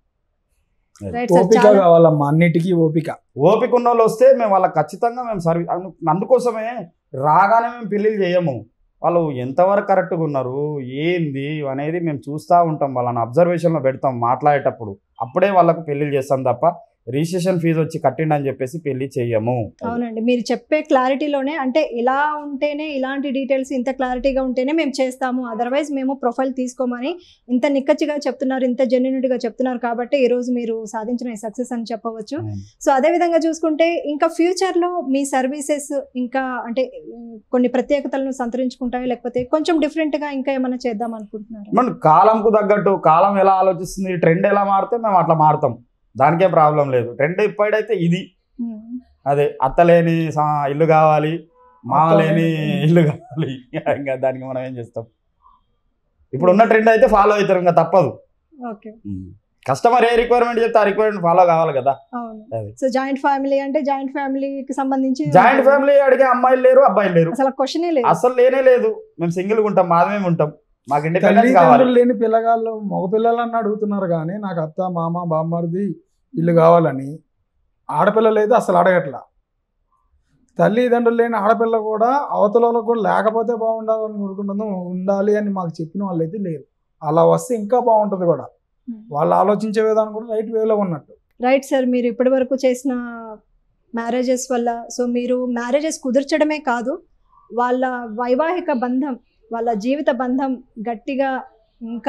రైట్ సార్ ఓపిక చాలా కావాలమ్మా అన్నిటికీ ఓపిక ఓపిక ఉన్న వాళ్ళు వస్తే మేము వాళ్ళకి ఖచ్చితంగా మేము సర్వీస్ అందుకోసమే రాగానే మేము పెళ్ళిళ్ళు చేయము వాళ్ళు ఎంతవరకు కరెక్ట్గా ఉన్నారు ఏంది అనేది మేము చూస్తూ ఉంటాం వాళ్ళని అబ్జర్వేషన్లో పెడతాం మాట్లాడేటప్పుడు అప్పుడే వాళ్ళకు పెళ్ళిళ్ళు చేస్తాం తప్ప రిజిస్ట్రేషన్ ఫీజు వచ్చి కట్టిండి అని చెప్పేసి పెళ్లి చెయ్యము అవునండి మీరు చెప్పే క్లారిటీలోనే అంటే ఇలా ఉంటేనే ఇలాంటి డీటెయిల్స్ ఇంత క్లారిటీగా ఉంటేనే మేము చేస్తాము అదర్వైజ్ మేము ప్రొఫైల్ తీసుకోమని ఇంత నిక్కచ్చిగా చెప్తున్నారు ఇంత జెన్యున్గా చెప్తున్నారు కాబట్టి ఈ రోజు మీరు సాధించిన సక్సెస్ అని చెప్పవచ్చు అవును. సో అదే విధంగా చూసుకుంటే ఇంకా ఫ్యూచర్లో మీ సర్వీసెస్ ఇంకా అంటే ఉమ్, కొన్ని ప్రత్యేకతలను సంతరించుకుంటాయి లేకపోతే కొంచెం డిఫరెంట్గా ఇంకా ఏమైనా చేద్దాం అనుకుంటున్నారు మన కాలంకు తగ్గట్టు కాలం ఎలా ఆలోచిస్తుంది ట్రెండ్ ఎలా మారితే మేము అట్లా మారుతాం దానికే ప్రాబ్లం లేదు ట్రెండ్ ఇప్పుడైతే ఇది అదే అత్తలేని సా- ఇల్లు కావాలి మామ లేని ఇల్లు కావాలి ఇంకా దానికి మనం ఏం చేస్తాం ఇప్పుడు ఉన్న ట్రెండ్ అయితే ఫాలో అవుతారు ఇంకా తప్పదు ఓకే కస్టమర్ ఏ రిక్వైర్మెంట్ చెప్తే ఆ రిక్వైర్మెంట్ ఫాలో కావాలి కదా అవును అది. సో జాయింట్ ఫ్యామిలీ అంటే జాయింట్ ఫ్యామిలీకి సంబంధించి జాయింట్ ఫ్యామిలీ అడిగే అమ్మాయిలు లేరు అబ్బాయిలు లేరు అసలు క్వశ్చనే లేదు అసలు లేనే లేదు మేము సింగిల్ ఉంటాం మాది మేము ఉంటాం మాకు ఇండిపెండెన్స్ కావాలి తల్లిదండ్రులు లేని పిల్లగాళ్ళు మగ పిల్లలని అడుగుతున్నారు కానీ నాకు అత్త మామ బామ్మర్ది ఇల్లు కావాలని ఆడపిల్లలు అయితే అసలు అడగట్లా తల్లిదండ్రులు లేని ఆడపిల్ల కూడా అవతలలో కూడా లేకపోతే బాగుండాలని కోరుకుంటుంది ఉండాలి అని మాకు చెప్పిన వాళ్ళు అయితే లేరు అలా వస్తే ఇంకా బాగుంటుంది కూడా వాళ్ళు ఆలోచించే విధానం కూడా రైట్ వేలో ఉన్నట్టు రైట్ సార్ మీరు ఇప్పటి వరకు చేసిన మ్యారేజెస్ వల్ల సో మీరు మ్యారేజెస్ కుదిర్చడమే కాదు వాళ్ళ వైవాహిక బంధం వాళ్ళ జీవిత బంధం గట్టిగా ఇంకా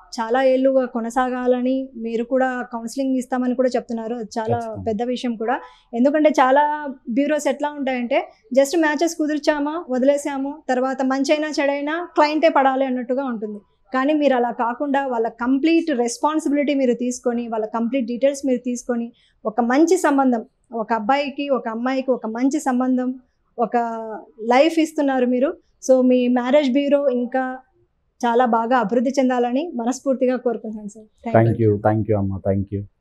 చాలా ఏళ్ళుగా కొనసాగాలని మీరు కూడా కౌన్సిలింగ్ ఇస్తామని కూడా చెప్తున్నారు అది చాలా ఖచ్చితంగా. పెద్ద విషయం కూడా ఎందుకంటే చాలా బ్యూరోస్ ఎట్లా ఉంటాయంటే జస్ట్ మ్యాచెస్ కుదిర్చామా వదిలేసాము తర్వాత మంచైనా చెడైనా క్లయింటే పడాలి అన్నట్టుగా ఉంటుంది కానీ మీరు అలా కాకుండా వాళ్ళ కంప్లీట్ రెస్పాన్సిబిలిటీ మీరు తీసుకొని వాళ్ళ కంప్లీట్ డీటెయిల్స్ మీరు తీసుకొని ఒక మంచి సంబంధం ఒక అబ్బాయికి ఒక అమ్మాయికి ఒక మంచి సంబంధం ఒక లైఫ్ ఇస్తున్నారు మీరు సో మీ మ్యారేజ్ బ్యూరో ఇంకా చాలా బాగా అభివృద్ధి చెందాలని మనస్ఫూర్తిగా కోరుకుంటున్నాను sir thank you thank you thank you అమ్మ థ్యాంక్ యూ